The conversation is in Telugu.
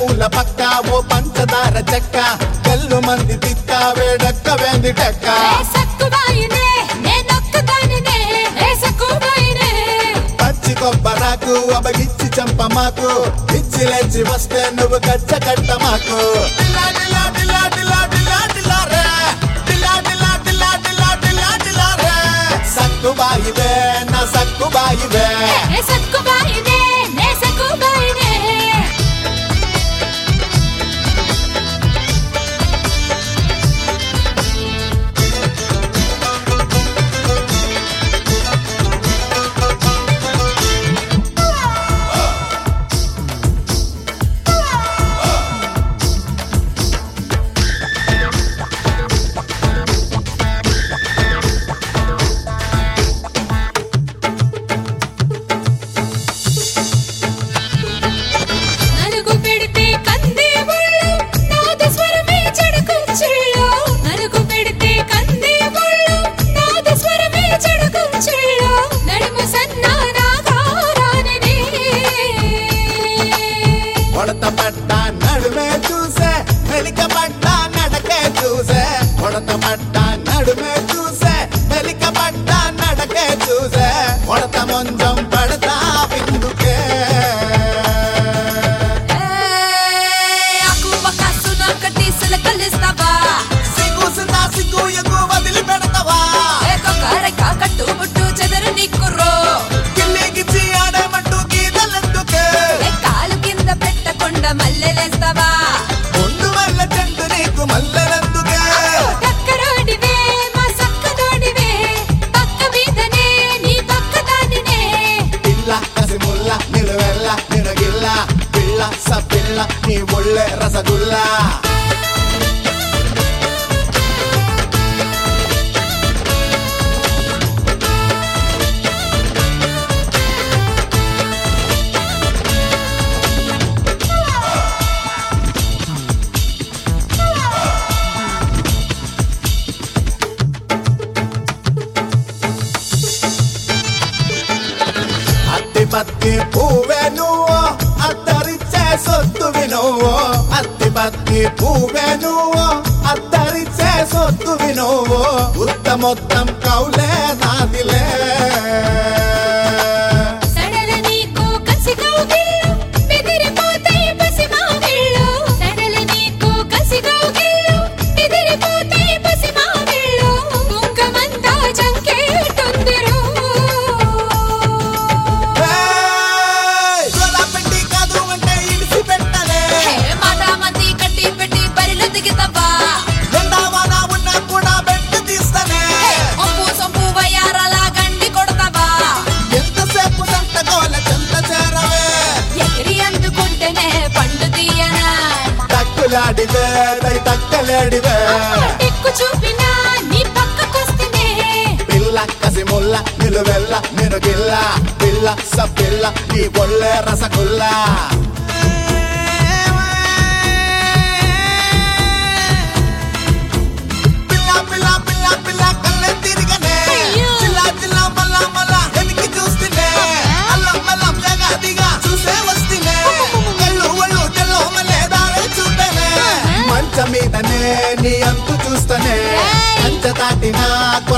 పూల పక్క ఓ పంచదార చెక్క కల్లు మంది తిక్క వేడక్క వేంది టెక్క ఏ సక్కుబాయినే నే నొక్కదానినే ఏ సక్కుబాయినే పచ్చి కొబ్బరాకు అబగిచ్చి చంప మాకు ఇచ్చి లేచి వస్తే నువ్వు కచ్చ కట్ట మాకు డిలా డిలా డిలా డిలా డిలా డిలా రే. డిలా డిలా డిలా డిలా డిలా డిలా రే. సక్కుబాయివే నా సక్కుబాయివే ఏ సక్కుబాయినే నే సక్కుబాయినే నలుగు పెడితే కందే ముళ్ళు నాద స్వరమే చెడుకుంచిళ్ళు నలుగు పెడితే కందే ముళ్ళు నాద స్వరమే చెడుకుంచిళ్ళు నడుము సన్నారాగారాననే ఉడత పడ్డ నడుమే చూసే మెలిక పడ్డ నడకే చూసే ఉడత పడ్డ నడుమే చూసే మెలిక పడ్డ నడకే చూసే ఉడత మొంజం పడతా బిందుకే అక్కువ కాసున కట్టిసల కలిస్తావా సిగ్గుసిందా సిగ్గు ఎగ్గు వదిలి పెడతావా ఏకొకరై కాకట్టు బుట్టు చెదరు నిక్కుర్రో గిల్లి గిచ్చి ఆడేమంటూ గీతలెందుకే ఏ కాలు కింద పెట్టకుండా మల్లెలేస్తావా ముందు వల్ల చెండు నీకు మల్లెలందుకే టక్కరోడివే మా సక్కదోడివే పక్క మీదనే నీ పక్క దానినే పిల్ల కసిముల్ల నిలువెల్ల నినగిల్ల పిల్ల సపిల్ల నీ ఒళ్ళే రసగుల్లా అత్తి పత్తి పువ్వే నువ్వు అత్తరిచ్చే సొత్తువి నువ్వు అత్తి పత్తి పువ్వే నువ్వు అత్తరిచ్చే సొత్తువి నువ్వు ఉత్త మొత్తం కౌలే నాదిలే సడల నీకు కసిగౌగిళ్ళు బెదిరిపోతాయి పసిమాగిళ్ళు సడల నీకు కసిగౌగిళ్ళు బెదిరిపోతాయి పసిమాగిళ్ళు కుంకమంతా జంకేటుందిరో ఏయ్! జోలా పెట్టి కాదు అంటే ఇడిసి పెట్టలే హే మాటామంతి కట్టి పెట్టి బరిలో దిగుతావా ఎండావాన ఉన్నా కూడా బెట్టు తీస్తానే ఒంపు సొంపు వయ్యారలా గండి కొడతావా ఎంతసేపు సంట గోల చెంత చేరవే ఎగిరి అందుకుంటేనే పండు తీయనా తక్కులాడివే దై తక్కలేడివే ఎక్కు చూపినా నీ పక్కకొస్తేనే పిల్ల కసిముల్ల నిలువెల్ల నినుగిల్ల పిల్ల సపిల్ల నీ ఒళ్ళే రసగుల్లా పిల్ల పిల్ల పిల్ల పిల్ల కళ్ళే తిరిగనే అయ్యో. చిల్లా చిల్లా మల్ల మల్ల వెనక్కి చూస్తేనే అల్లం మల్లం జగాదిగా చూసే వస్తేనే కళ్ళు ఒళ్ళు తెల్లో మల్లే దారే చూస్తేనే మంచం మీదనే నీ అంతు చూస్తేనే ఏయ్. అంచ దాటినా